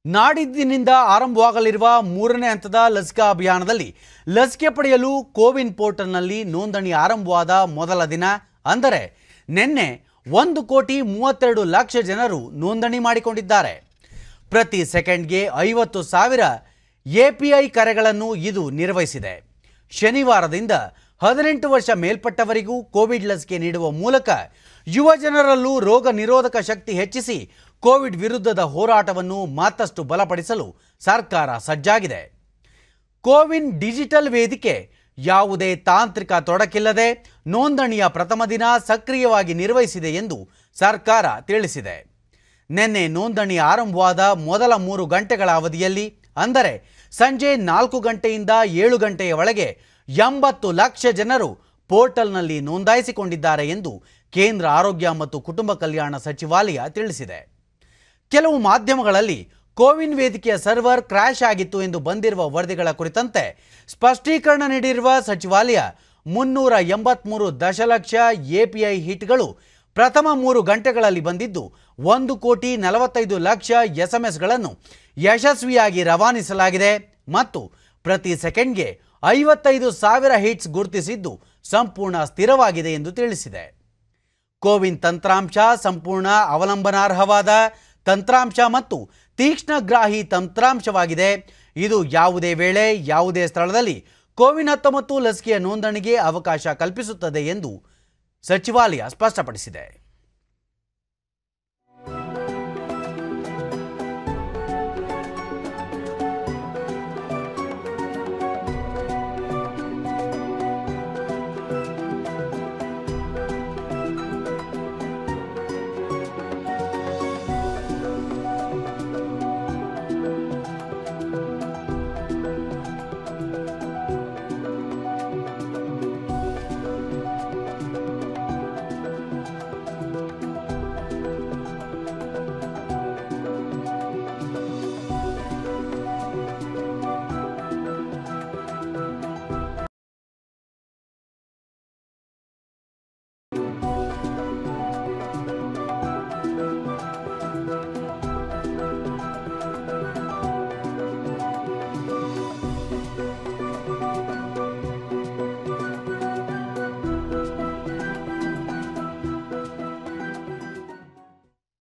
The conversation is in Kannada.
ನಾಡಿದ್ದಿನಿಂದ ಆರಂಭವಾಗಲಿರುವ ಮೂರನೇ ಹಂತದ ಲಸಿಕಾ ಅಭಿಯಾನದಲ್ಲಿ ಲಸಿಕೆ ಪಡೆಯಲು ಕೋವಿನ್ ಪೋರ್ಟಲ್ನಲ್ಲಿ ನೋಂದಣಿ ಆರಂಭವಾದ ಮೊದಲ ದಿನ ಅಂದರೆ ನಿನ್ನೆ ಒಂದು ಕೋಟಿ ಮೂವತ್ತೆರಡು ಲಕ್ಷ ಜನರು ನೋಂದಣಿ ಮಾಡಿಕೊಂಡಿದ್ದಾರೆ ಪ್ರತಿ ಸೆಕೆಂಡ್ಗೆ ಐವತ್ತು ಸಾವಿರ ಎಪಿಐ ಕರೆಗಳನ್ನು ಇದು ನಿರ್ವಹಿಸಿದೆ ಶನಿವಾರದಿಂದ ಹದಿನೆಂಟು ವರ್ಷ ಮೇಲ್ಪಟ್ಟವರಿಗೂ ಕೋವಿಡ್ ಲಸಿಕೆ ನೀಡುವ ಮೂಲಕ ಯುವ ಜನರಲ್ಲೂ ರೋಗ ನಿರೋಧಕ ಶಕ್ತಿ ಹೆಚ್ಚಿಸಿ ಕೋವಿಡ್ ವಿರುದ್ಧದ ಹೋರಾಟವನ್ನು ಮತ್ತಷ್ಟು ಬಲಪಡಿಸಲು ಸರ್ಕಾರ ಸಜ್ಜಾಗಿದೆ ಕೋವಿನ್ ಡಿಜಿಟಲ್ ವೇದಿಕೆ ಯಾವುದೇ ತಾಂತ್ರಿಕ ತೊಡಕಿಲ್ಲದೆ ನೋಂದಣಿಯ ಪ್ರಥಮ ದಿನ ಸಕ್ರಿಯವಾಗಿ ನಿರ್ವಹಿಸಿದೆ ಎಂದು ಸರ್ಕಾರ ತಿಳಿಸಿದೆ ನಿನ್ನೆ ನೋಂದಣಿ ಆರಂಭವಾದ ಮೊದಲ ಮೂರು ಗಂಟೆಗಳ ಅವಧಿಯಲ್ಲಿ ಅಂದರೆ ಸಂಜೆ ನಾಲ್ಕು ಗಂಟೆಯಿಂದ ಏಳು ಗಂಟೆಯ ಒಳಗೆ ಎಂಬತ್ತು ಲಕ್ಷ ಜನರು ಪೋರ್ಟಲ್ನಲ್ಲಿ ನೋಂದಾಯಿಸಿಕೊಂಡಿದ್ದಾರೆ ಎಂದು ಕೇಂದ್ರ ಆರೋಗ್ಯ ಮತ್ತು ಕುಟುಂಬ ಕಲ್ಯಾಣ ಸಚಿವಾಲಯ ತಿಳಿಸಿದೆ ಕೆಲವು ಮಾಧ್ಯಮಗಳಲ್ಲಿ ಕೋವಿನ್ ವೇದಿಕೆಯ ಸರ್ವರ್ ಕ್ರ್ಯಾಶ್ ಆಗಿತ್ತು ಎಂದು ಬಂದಿರುವ ವರದಿಗಳ ಕುರಿತಂತೆ ಸ್ಪಷ್ಟೀಕರಣ ನೀಡಿರುವ ಸಚಿವಾಲಯ ಮುನ್ನೂರ ಎಂಬತ್ಮೂರು ದಶಲಕ್ಷ ಎಪಿಐ ಹಿಟ್ಗಳು ಪ್ರಥಮ ಮೂರು ಗಂಟೆಗಳಲ್ಲಿ ಬಂದಿದ್ದು ಒಂದು ಕೋಟಿ ನಲವತ್ತೈದು ಲಕ್ಷ ಎಸ್ಎಂಎಸ್ಗಳನ್ನು ಯಶಸ್ವಿಯಾಗಿ ರವಾನಿಸಲಾಗಿದೆ ಮತ್ತು ಪ್ರತಿ ಸೆಕೆಂಡ್ಗೆ ಐವತ್ತೈದು ಸಾವಿರ ಹಿಟ್ಸ್ ಗುರುತಿಸಿದ್ದು ಸಂಪೂರ್ಣ ಸ್ಥಿರವಾಗಿದೆ ಎಂದು ತಿಳಿಸಿದೆ ಕೋವಿನ್ ತಂತ್ರಾಂಶ ಸಂಪೂರ್ಣ ಅವಲಂಬನಾರ್ಹವಾದ ತಂತ್ರಾಂಶ ಮತ್ತು ತೀಕ್ಷ್ಣಗ್ರಾಹಿ ತಂತ್ರಾಂಶವಾಗಿದೆ ಇದು ಯಾವುದೇ ವೇಳೆ ಯಾವುದೇ ಸ್ಥಳದಲ್ಲಿ ಕೋವಿನ್ ಹತ್ತೊಂಬತ್ತು ಲಸಿಕೆಯ ನೋಂದಣಿಗೆ ಅವಕಾಶ ಕಲ್ಪಿಸುತ್ತದೆ ಎಂದು ಸಚಿವಾಲಯ ಸ್ಪಷ್ಟಪಡಿಸಿದೆ